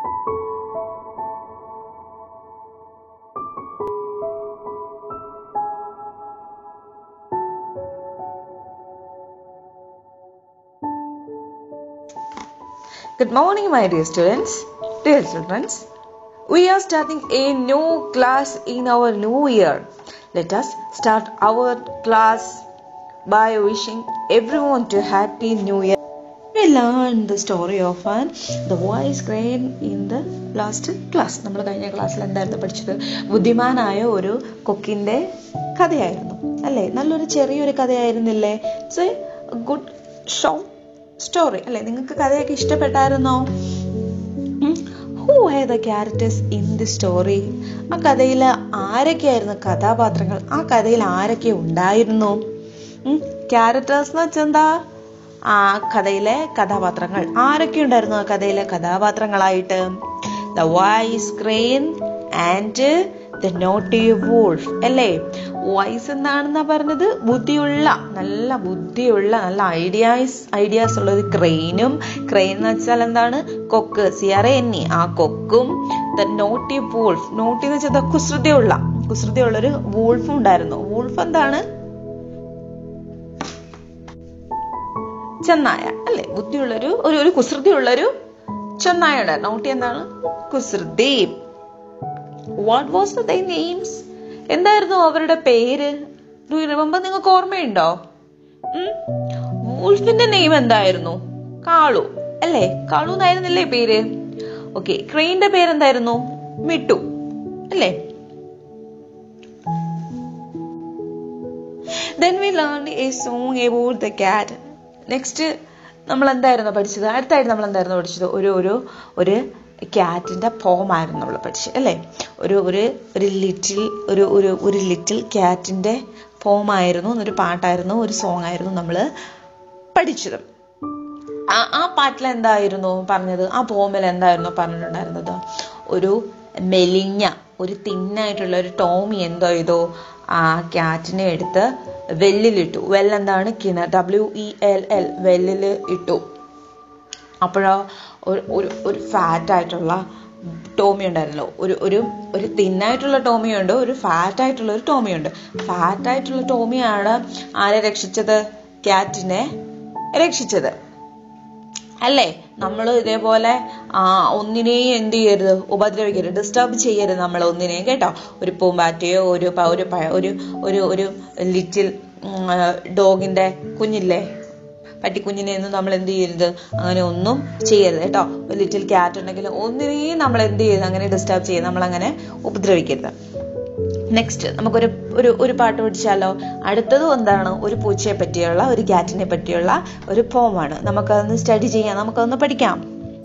Good morning, my dear students. Dear children, we are starting a new class in our new year. Let us start our class by wishing everyone to happy new year. We learned the story of an the wise crane in the last class. നമ്മൾ കഴിഞ്ഞ ക്ലാസ്സിൽ എന്തായിരുന്നു പഠിച്ചത് ബുദ്ധിമാനായ ഒരു കൊക്കിന്റെ കഥയായിരുന്നു അല്ലേ നല്ലൊരു ചെറിയൊരു കഥയായിരുന്നില്ലേ it's a good short story അല്ലെ നിങ്ങൾക്ക് കഥയൊക്കെ ഇഷ്ടപ്പെട്ടായിരുന്നോ who are the characters in the story ആ കഥയിൽ ആരൊക്കെയായിരുന്നു കഥാപാത്രങ്ങൾ ആ കഥയിൽ ആരൊക്കെ ഉണ്ടായിരുന്നു ക്യാരക്ടേഴ്സ് എന്ന് വെച്ചെന്താ ആ കഥയിലെ കഥാപാത്രങ്ങൾ ആരൊക്കെ ഉണ്ടായിരുന്നു ആ കഥയിലെ കഥാപാത്രങ്ങളായിട്ട് the wise crane and the naughty wolf അല്ലേ വൈസ് എന്താണെന്നാ പറഞ്ഞത് ബുദ്ധിയുള്ള നല്ല ബുദ്ധിയുള്ള നല്ല ഐഡിയാസ് ഐഡിയാസ് ഉള്ള ഒരു ക്രെയിനും ക്രെയിൻ എന്ന് വെച്ചാൽ എന്താണ് കൊക്ക് സിയറ എന്നി ആ കൊക്കും ദ നോട്ടി വൂൾഫ് നോട്ടി എന്ന് വെച്ചാൽ കുസൃതിയുള്ള കുസൃതിയുള്ള ഒരു വൂൾഫും ഉണ്ടായിരുന്നു വൂൾഫ് എന്താണ് ചെന്നായ അല്ലെ ബുദ്ധിയുള്ളൊരു ഒരു ഒരു കുസൃതിയുള്ളൊരു ചെന്നായ ഉണ്ടായിരുന്നു നോട്ടി എന്താണ് കുസൃതി വാട്ട് വാസ് ദ നെയിംസ് എന്തായിരുന്നു അവരുടെ പേര് ഡു യു റിമെമ്പർ നിങ്ങൾക്ക് ഓർമ്മയുണ്ടോ വൂൾഫിന്റെ നെയിം എന്തായിരുന്നു കാളു അല്ലേ കാളു എന്നായിരുന്നില്ലേ പേര് ഓക്കെ ക്രെയിന്റെ പേരെന്തായിരുന്നു മിട്ടു അല്ലേ then we learn a song about the cat next നമ്മൾ എന്തായിരുന്നു പഠിച്ചത് അടുത്തായിട്ട് നമ്മൾ എന്തായിരുന്നു പഠിച്ചത് ഒരു ഒരു ഒരു ക്യാറ്റിന്റെ പോമായിരുന്നു നമ്മൾ പഠിച്ചത് അല്ലേ ഒരു ഒരു ഒരു ലിറ്റിൽ ഒരു ഒരു ഒരു ലിറ്റിൽ ക്യാറ്റിന്റെ പോമായിരുന്നു എന്നൊരു പാട്ടായിരുന്നു ഒരു സോങ് ആയിരുന്നു നമ്മൾ പഠിച്ചത് ആ ആ പാട്ടിൽ എന്തായിരുന്നു പറഞ്ഞത് ആ പോമിൽ എന്തായിരുന്നു പറഞ്ഞിട്ടുണ്ടായിരുന്നത് ഒരു മെലിഞ്ഞ ഒരു തിന്നായിട്ടുള്ള ഒരു ടോമി എന്തോ ചെയ്തു ആ ക്യാറ്റിനെ എടുത്ത് വെല്ലിലിട്ടു വെൽ എന്താണ് കിണർ ഡബ്ല്യു ഇ എൽ എൽ വെല്ലിൽ ഇട്ടു അപ്പോഴോ ഒരു ഒരു ഒരു ഫാറ്റ് ആയിട്ടുള്ള ടോമി ഉണ്ടായിരുന്നല്ലോ ഒരു ഒരു ഒരു തിന്നായിട്ടുള്ള ടോമിയുണ്ട് ഒരു ഫാറ്റ് ആയിട്ടുള്ള ഒരു ടോമിയുണ്ട് ഫാറ്റ് ആയിട്ടുള്ള ടോമിയാണ് ആരെ രക്ഷിച്ചത് ക്യാറ്റിനെ രക്ഷിച്ചത് അല്ലേ നമ്മൾ ഇതേപോലെ ആ ഒന്നിനെയും എന്ത് ചെയ്യരുത് ഉപദ്രവിക്കരുത് ഡിസ്റ്റർബ് ചെയ്യരുത് നമ്മൾ ഒന്നിനെയും കേട്ടോ ഒരു പൂമ്പാറ്റയോ ഒരു ഒരു ഒരു ഒരു ഒരു ലിറ്റിൽ ഡോഗിന്റെ കുഞ്ഞില്ലേ പട്ടിക്കുഞ്ഞിനെ ഒന്നും നമ്മൾ എന്ത് ചെയ്യരുത് അങ്ങനെ ഒന്നും ചെയ്യരുത് കേട്ടോ ലിറ്റിൽ ക്യാറ്റ് ഉണ്ടെങ്കിൽ ഒന്നിനെയും നമ്മൾ എന്ത് ചെയ്യരുത് അങ്ങനെ ഡിസ്റ്റർബ് ചെയ്ത് നമ്മൾ അങ്ങനെ ഉപദ്രവിക്കരുത് നെക്സ്റ്റ് നമുക്കൊരു ഒരു ഒരു പാട്ട് പഠിച്ചാലോ അടുത്തതും എന്താണ് ഒരു പൂച്ചയെ പറ്റിയുള്ള ഒരു ക്യാറ്റിനെ പറ്റിയുള്ള ഒരു പോമാണ് നമുക്കതൊന്ന് സ്റ്റഡി ചെയ്യാം നമുക്കതൊന്ന് പഠിക്കാം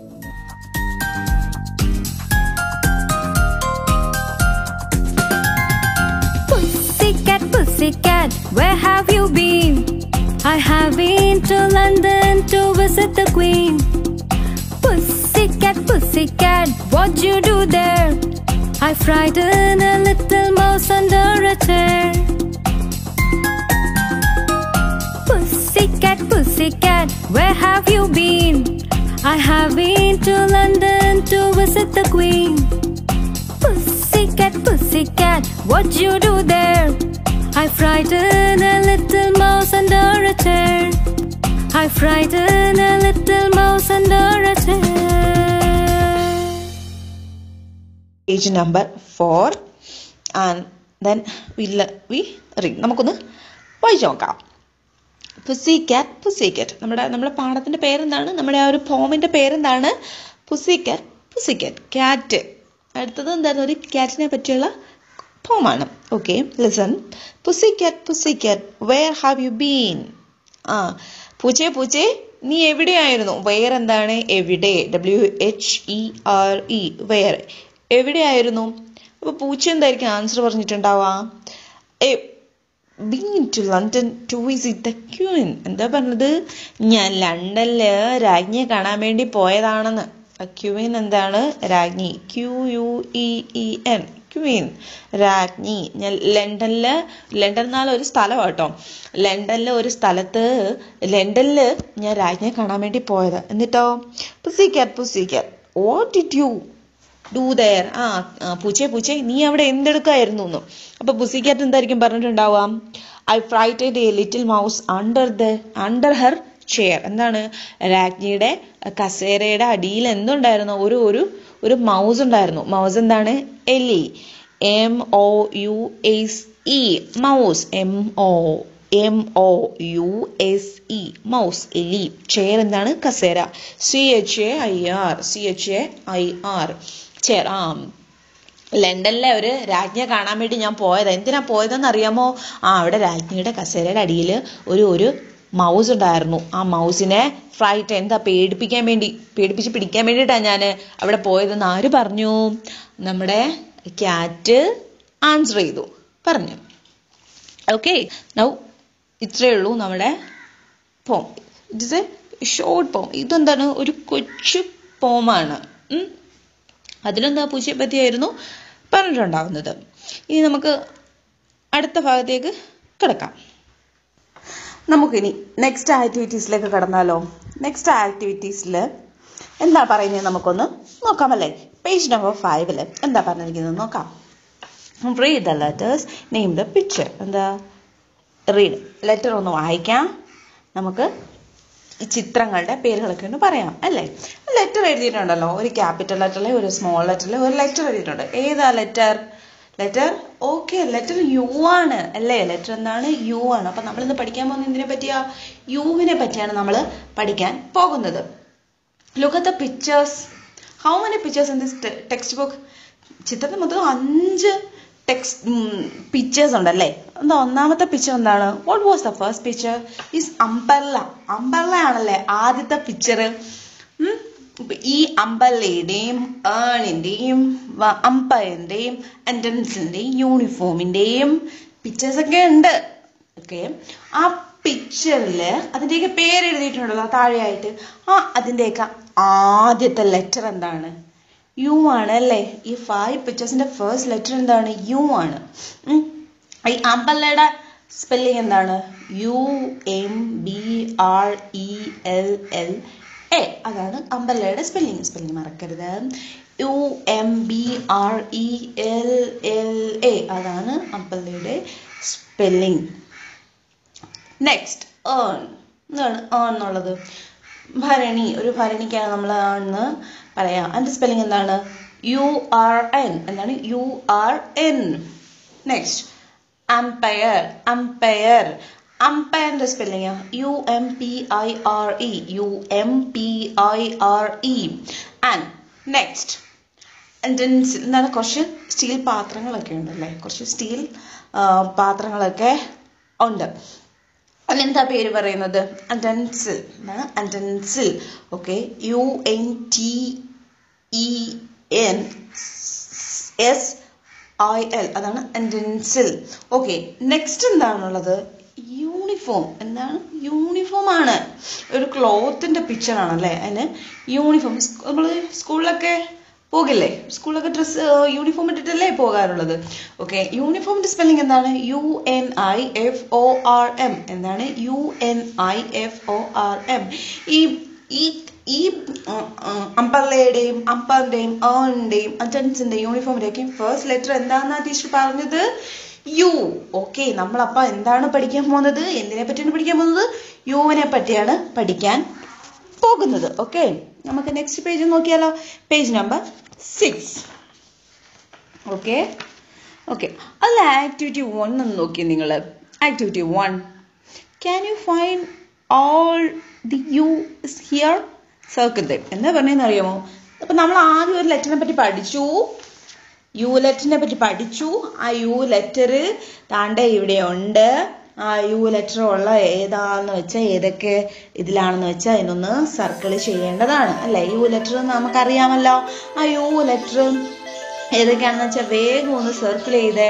Pussycat, pussycat, where have you been? I have been to London to visit the Queen. Pussycat, pussycat, what you do there? I frightened a little mouse under a chair. Pussycat, pussycat, where have you been? I have been to London to visit the Queen. Pussycat, pussycat, what you do there? I frightened a little mouse under a chair. I frightened a little mouse under a chair. Page number four and then we we read നമുക്കൊന്ന് വായിച്ചു നോക്കാം pussy cat pussy cat നമ്മുടെ നമ്മുടെ പാഠത്തിന്റെ പേരെന്താണ് നമ്മുടെ ആ ഒരു പോമിന്റെ പേരെന്താണ് pussy cat pussy cat cat അടുത്തത് എന്തായിരുന്നു ഒരു ക്യാറ്റിനെ പറ്റിയുള്ള പോമാണ് okay listen pussy cat pussy cat where have you been ആ പൂച്ചേ പൂച്ചേ നീ എവിടെയായിരുന്നു വെയർ എന്താണ് എവിടെ W H E R E where എവിടെയായിരുന്നു അപ്പൊ പൂച്ച എന്തായിരിക്കും ആൻസർ പറഞ്ഞിട്ടുണ്ടാവാ a been to London to visit the queen എന്താ പറഞ്ഞത് ഞാൻ ലണ്ടനില് രാജ്ഞിയെ കാണാൻ വേണ്ടി പോയതാണെന്ന് ക്യൂൻ എന്താണ് രാജ്ഞി Q U E E N queen രാജ്ഞി ഞാൻ ലണ്ടനില് ലണ്ടൻ എന്നാൽ ഒരു സ്ഥലം കേട്ടോ ലണ്ടനിലെ ഒരു സ്ഥലത്ത് ലണ്ടനില് ഞാൻ രാജ്ഞിയെ കാണാൻ വേണ്ടി പോയത് എന്നിട്ടോ pussy cat pussy cat what did you do there ആ ആ, പൂച്ചേ പൂച്ചേ നീ അവിടെ എന്തെടുക്കായിരുന്നു എന്ന് അപ്പൊ പുസിക്കാറ്റ് എന്തായിരിക്കും പറഞ്ഞിട്ടുണ്ടാവാം I frightened a little mouse under the under her chair എന്താണ് രാജ്ഞിയുടെ കസേരയുടെ അടിയിൽ എന്തുണ്ടായിരുന്നു ഒരു ഒരു ഒരു മൗസ് ഉണ്ടായിരുന്നു മൗസ് എന്താണ് എലി M O U S E mouse M O M O U S E mouse എലി ചെയർ എന്താണ് കസേര C H A I R C H A I R chair ആ ലണ്ടനിലെ ഒരു രാജ്ഞിയെ കാണാൻ വേണ്ടി ഞാൻ പോയത് എന്തിനാ പോയതെന്ന് അറിയാമോ ആ അവിടെ രാജ്ഞിയുടെ കസേരയുടെ അടിയിൽ ഒരു ഒരു മൗസ് ഉണ്ടായിരുന്നു ആ മൗസിനെ ഫ്രൈറ്റ് എന്താ പേടിപ്പിക്കാൻ വേണ്ടി പേടിപ്പിച്ച് പിടിക്കാൻ വേണ്ടിയിട്ടാണ് ഞാൻ അവിടെ പോയതെന്ന് ആര് പറഞ്ഞു നമ്മുടെ ക്യാറ്റ് ആൻസർ ചെയ്തു പറഞ്ഞു ഓക്കെ നൗ ഇത്രയേ ഉള്ളൂ നമ്മുടെ പോം ഇറ്റ് ഇസ് എ ഷോർട്ട് പോം ഇതെന്താണ് ഒരു കൊച്ചു പോമാണ് അതിലെന്താ പൂച്ചയെ പറ്റിയായിരുന്നു പറഞ്ഞിട്ടുണ്ടാവുന്നത് ഇനി നമുക്ക് അടുത്ത ഭാഗത്തേക്ക് കിടക്കാം നമുക്കിനി നെക്സ്റ്റ് ആക്ടിവിറ്റീസിലേക്ക് കടന്നാലോ നെക്സ്റ്റ് ആക്ടിവിറ്റീസിൽ എന്താ പറയുന്നത് നമുക്കൊന്ന് നോക്കാമല്ലേ പേജ് നമ്പർ ഫൈവില് എന്താ പറഞ്ഞിരിക്കുന്നത് നോക്കാം read the letters name the picture എന്താ റീഡ് ലെറ്റർ ഒന്ന് വായിക്കാം നമുക്ക് ഈ ചിത്രങ്ങളുടെ പേരുകളൊക്കെ ഒന്ന് പറയാം അല്ലേ ലെറ്റർ എഴുതിയിട്ടുണ്ടല്ലോ ഒരു ക്യാപിറ്റൽ ലെറ്ററിലെ ഒരു സ്മോൾ ലെറ്ററിലെ ഒരു ലെറ്റർ എഴുതിയിട്ടുണ്ട് ഏതാ letter letter okay letter U ആണ് അല്ലേ ലെറ്റർ എന്താണ് യു ആണ് അപ്പൊ നമ്മൾ ഇന്ന് പഠിക്കാൻ പോകുന്നത് എന്തിനെ പറ്റിയാ യുവിനെ പറ്റിയാണ് നമ്മൾ പഠിക്കാൻ പോകുന്നത് look at the pictures how many pictures in this text book ചിത്രത്തിൽ മൊത്തം അഞ്ച് ടെക്സ്റ്റ് പിക്ചേഴ്സ് ഉണ്ടല്ലേ എന്താ ഒന്നാമത്തെ പിക്ചർ എന്താണ് what was the first picture is umbrella umbrella ആണല്ലേ ആദ്യത്തെ പിക്ചർ ഈ അമ്പല്ലയുടെയും ഏണിന്റെയും അമ്പയറിന്റെയും എൻട്രൻസിന്റെയും യൂണിഫോമിന്റെയും പിക്ചേഴ്സ് ഒക്കെ ഉണ്ട് ഓക്കെ ആ പിക്ചറില് അതിന്റെയൊക്കെ പേര് എഴുതിയിട്ടുണ്ടല്ലോ താഴെയായിട്ട് ആ അതിന്റെയൊക്കെ ആദ്യത്തെ ലെറ്റർ എന്താണ് യു ആണ് അല്ലേ ഈ ഫൈവ് പിക്ചേഴ്സിന്റെ ഫസ്റ്റ് ലെറ്റർ എന്താണ് യു ആണ് ഉം. ഈ അമ്പല്ലയുടെ സ്പെല്ലിംഗ് എന്താണ് U M B R E L L A അതാണ് അമ്പല്ലയുടെ സ്പെല്ലിംഗ് സ്പെല്ലിംഗ് മറക്കരുത് U M B R E L L A അതാണ് അമ്പല്ലയുടെ സ്പെല്ലിംഗ് നെക്സ്റ്റ് ഏൺ എന്താണ് ഏൺ എന്നുള്ളത് ഭരണി ഒരു ഭരണിക്കാണ് നമ്മൾ ആണെന്ന് പറയാം അതിന്റെ സ്പെല്ലിംഗ് എന്താണ് യു ആർ എൻ എന്താണ് U R N next umpire umpire അമ്പയറിന്റെ spelling U M P I R E U M P I R E and next എൻട്രൻസിൽ എന്താണ് കുറച്ച് സ്റ്റീൽ പാത്രങ്ങളൊക്കെ ഉണ്ടല്ലേ കുറച്ച് സ്റ്റീൽ പാത്രങ്ങളൊക്കെ ഉണ്ട് അതിനെന്താ പേര് പറയുന്നത് അൻറ്റൻസിൽ എന്താണ് utensil okay U N T E N S I L അതാണ് അൻറ്റൻസിൽ ഓക്കെ നെക്സ്റ്റ് എന്താണുള്ളത് യൂണിഫോം എന്താണ് യൂണിഫോം ആണ് ഒരു ക്ലോത്തിന്റെ പിക്ചർ ആണല്ലേ അതിന് യൂണിഫോം നമ്മൾ സ്കൂളിലൊക്കെ പോകില്ലേ സ്കൂളിലൊക്കെ ഡ്രസ് യൂണിഫോം ഇട്ടിട്ടല്ലേ പോകാറുള്ളത് ഓക്കെ യൂണിഫോമിന്റെ സ്പെല്ലിംഗ് എന്താണ് U N I F O R M എന്താണ് U N I F O R M ഈ ഈ ഈ അമ്പല്ലയുടെയും അമ്പറിന്റെയും ഏണിന്റെയും അറ്റൻസിന്റെയും യൂണിഫോമിന്റെയും ഫസ്റ്റ് ലെറ്റർ എന്താണെന്നാ ടീച്ചർ പറഞ്ഞത് യു ഓക്കെ നമ്മളപ്പ എന്താണ് പഠിക്കാൻ പോകുന്നത് എന്തിനെ പറ്റിയാണ് പഠിക്കാൻ പോകുന്നത് യുവിനെ പറ്റിയാണ് പഠിക്കാൻ പോകുന്നത് ഓക്കെ നമുക്ക് നെക്സ്റ്റ് പേജ് നോക്കിയാലോ page number six okay okay അതിൽ ആക്ടിവിറ്റി വൺ ഒന്ന് നോക്കി നിങ്ങൾ activity one can you find all the U is here circle them എന്താ പറഞ്ഞതെന്ന് അറിയാമോ അപ്പൊ നമ്മൾ ആദ്യം ഒരു ലെറ്ററിനെ പറ്റി പഠിച്ചു യു ലെറ്ററിനെ പറ്റി പഠിച്ചു ആ യു ലെറ്റർ താണ്ടെ ഇവിടെ ഉണ്ട് ആ യു ലെറ്റർ ഉള്ള ഏതാന്ന് വെച്ചാൽ ഏതൊക്കെ ഇതിലാണെന്ന് വെച്ചാൽ അതിനൊന്ന് സർക്കിൾ ചെയ്യേണ്ടതാണ് അല്ലെ യു ലെറ്റർ നമുക്കറിയാമല്ലോ ആ യു ലെറ്റർ ഏതൊക്കെയാണെന്ന് വെച്ചാൽ വേഗം ഒന്ന് സർക്കിൾ ചെയ്തേ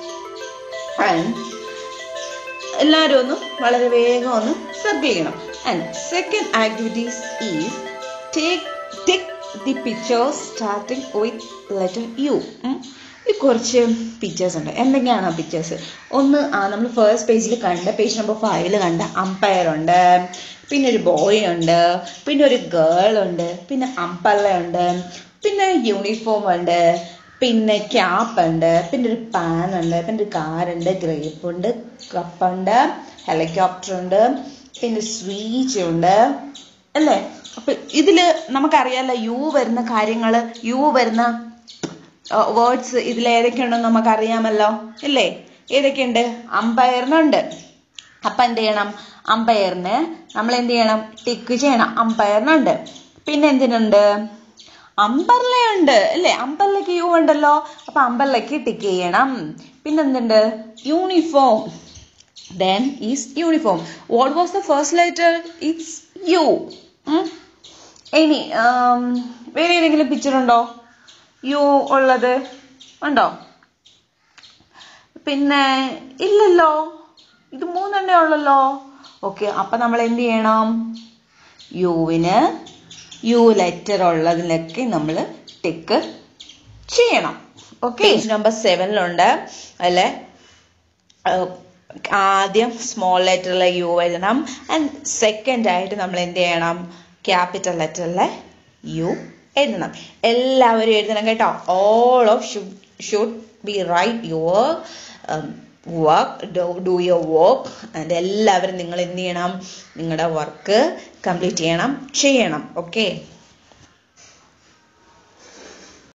And എല്ലാവരും ഒന്ന് വളരെ വേഗം ഒന്ന് സർക്കിൾ ചെയ്യണം and second activities is take tick the pictures starting with letter U ഈ കുറച്ച് പിക്ചേഴ്സ് ഉണ്ട് എന്തൊക്കെയാണ് ആ പിക്ചേഴ്സ് ഒന്ന് നമ്മൾ ഫസ്റ്റ് പേജിൽ കണ്ട പേജ് നമ്പർ ഫൈവിൽ കണ്ട അമ്പയർ ഉണ്ട് പിന്നെ ഒരു ബോയ് ഉണ്ട് പിന്നെ ഒരു ഗേൾ ഉണ്ട് പിന്നെ അമ്പല്ല ഉണ്ട് പിന്നെ യൂണിഫോം ഉണ്ട് പിന്നെ ക്യാപ്പ് ഉണ്ട് പിന്നെ ഒരു പാൻ ഉണ്ട് പിന്നെ ഒരു കാറുണ്ട് ഗ്രേപ്പ് ഉണ്ട് കപ്പുണ്ട് ഹെലികോപ്റ്റർ ഉണ്ട് പിന്നെ സ്വീച്ച് ഉണ്ട് അല്ലേ അപ്പൊ ഇതില് നമുക്കറിയാലോ യു വരുന്ന കാര്യങ്ങള് യു വരുന്ന വേർഡ്സ് ഇതിൽ ഏതൊക്കെയുണ്ടെന്ന് നമുക്കറിയാമല്ലോ ഇല്ലേ ഏതൊക്കെയുണ്ട് അമ്പയറിനുണ്ട് അപ്പൊ എന്ത് ചെയ്യണം അമ്പയറിന് നമ്മൾ എന്ത് ചെയ്യണം ടിക്ക് ചെയ്യണം അമ്പയറിനുണ്ട് പിന്നെ എന്തിനുണ്ട് അമ്പർലയുണ്ട് അല്ലേ അമ്പർലയ്ക്ക് യു ഉണ്ടല്ലോ അപ്പൊ അമ്പർലയ്ക്ക് ടിക്ക് ചെയ്യണം പിന്നെന്തുണ്ട് uniform then is uniform what was the first letter it's u ഉം. ഇനി ആം, വേറെ ഏതെങ്കിലും പിക്ചർ ഉണ്ടോ യു ഉള്ളത് ഉണ്ടോ പിന്നെ ഇല്ലല്ലോ ഇത് മൂന്നെണ്ണേ ഉള്ളല്ലോ ഓക്കെ അപ്പൊ നമ്മൾ എന്ത് ചെയ്യണം യുവിന് യു ലെറ്റർ ഉള്ളതിലൊക്കെ നമ്മൾ ടിക്ക് ചെയ്യണം ഓക്കെ നമ്പർ സെവനിലുണ്ട് അല്ലെ ആദ്യം സ്മോൾ ലെറ്ററിലെ യു എഴുതണം ആൻഡ് സെക്കൻഡ് ആയിട്ട് നമ്മൾ എന്ത് ചെയ്യണം ക്യാപിറ്റൽ ലെറ്ററിലെ യു എഴുതണം എല്ലാവരും എഴുതണം കേട്ടോ all of should should be write your work do your work and എല്ലാവരും നിങ്ങൾ എന്ത് ചെയ്യണം നിങ്ങളുടെ വർക്ക് കംപ്ലീറ്റ് ചെയ്യണം ചെയ്യണം ഓക്കെ